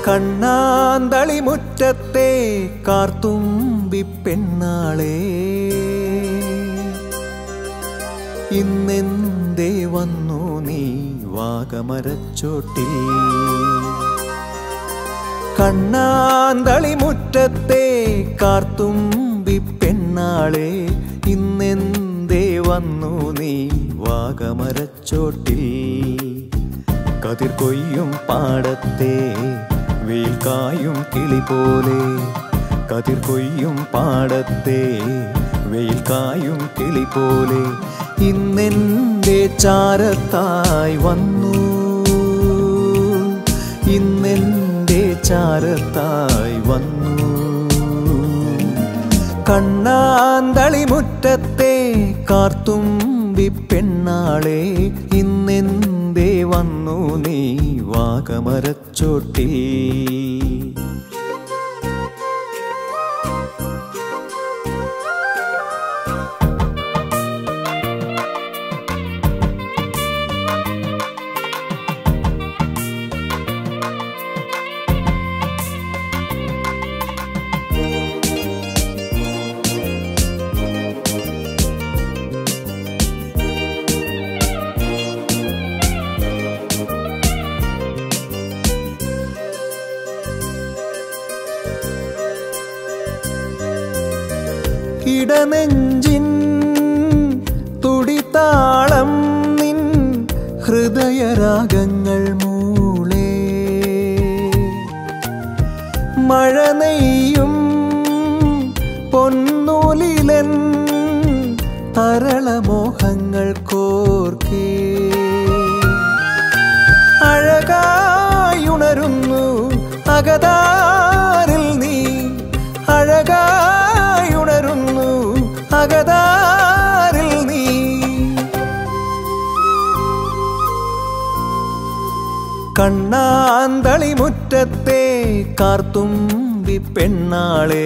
കണ്ണാന്തളി മുറ്റത്തെ കാർത്തുമ്പി പെണ്ണാളെ ഇന്നെന്തേ വന്നു നീ വാഗമരച്ചോട്ടിൽ കണ്ണാന്തളി മുറ്റത്തെ കാർത്തുമ്പി പെണ്ണാളെ ഇന്നെന്തേ വന്നു നീ വാഗമരച്ചോട്ടിൽ കതിർ കൊയ്യും പാടത്തെ വെയിൽക്കായും കിളി പോലെ കതിർ കൊയ്യും പാടത്തെ വെയിൽക്കായും കിളി പോലെ ഇന്നെൻ്റെ ചാരത്തായി വന്നു ഇന്നെൻ്റെ ചാരത്തായി വന്നു കണ്ണാന്തളി മുറ്റത്തെ കാർത്തുമ്പി പെണ്ണാളെ ഇന്നെന്തേ വന്നു നീ വാഗമരച്ചോട്ടിൽ ഇടനെഞ്ചിൻ തുടിതാളം നിൻ ഹൃദയരാഗങ്ങൾ മൂളേ മഴ നെയ്യും പൊന്നൂലിലൻ തരളമോഹങ്ങൾ കോർക്കേ അഴകായുണരുന്നു അകതാരിൽ നീ അഴകായുണരുന്നു അകതാരിൽ നീ കണ്ണാന്തളി മുറ്റത്തെ കാർത്തുമ്പി പെണ്ണാളേ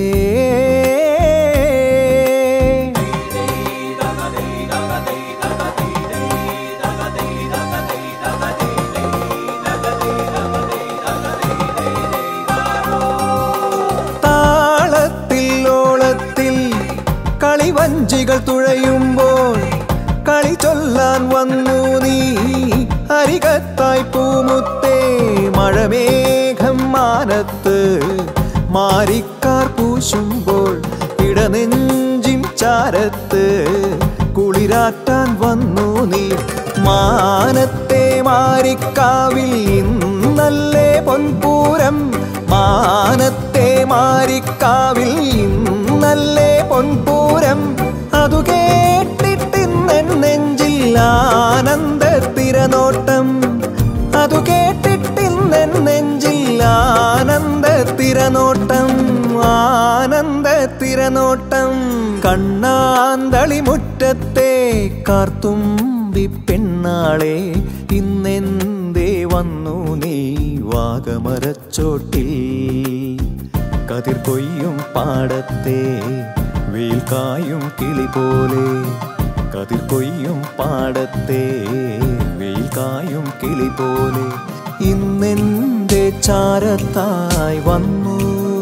താളത്തിൽ ഓളത്തിൽ കളിവഞ്ചികൾ തുഴയുമ്പോൾ കളി ചൊല്ലാൻ വന്നു നീ അരികത്തായി പൂമുത്തേ മഴമേഘം മാനത്ത് മാരിക്കാർ പൂശുമ്പോൾ ഇടനെഞ്ചിൻ ചാരത്ത് കുളിരാറ്റാൻ വന്നു നീ മാനത്തെ മാരിക്കാവിൽ ഇന്നല്ലേ പൊൻപൂരം മാനത്തെ മാരിക്കാവിൽ ഇന്നല്ലേ പൊൻപൂരം അതു കേട്ടിട്ടിന്നെൻ നെഞ്ചിൽ ആനന്ദ തിരനോട്ടം അതു കേട്ടിട്ടിന്നെൻ നെഞ്ചിൽ ആനന്ദ തിരനോട്ടം ആനന്ദ തിരനോട്ടം കണ്ണാന്തളി മുറ്റത്തെ കാർത്തുമ്പി പെണ്ണാളെ ഇന്നെന്തേ വന്നു നീ വാഗമരച്ചോട്ടിൽ കതിർ കൊയ്യും പാടത്തെ വെയിൽക്കായും കിളി പോലെ കതിർ കൊയ്യും പാടത്തെ വെയിൽക്കായും കിളി പോലെ ഇന്നെൻ്റെ ചാരത്തായി വന്നു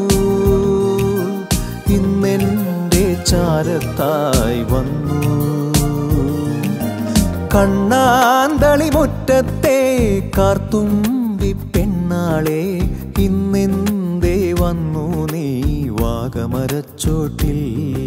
ഇന്നെൻ്റെ ചാരത്തായി വന്നു കണ്ണാന്തളി മുറ്റത്തെ കാർത്തുമ്പി പെണ്ണാളെ ഇന്നെന്തേ വന്നു നീ വാഗമരച്ചോട്ടിൽ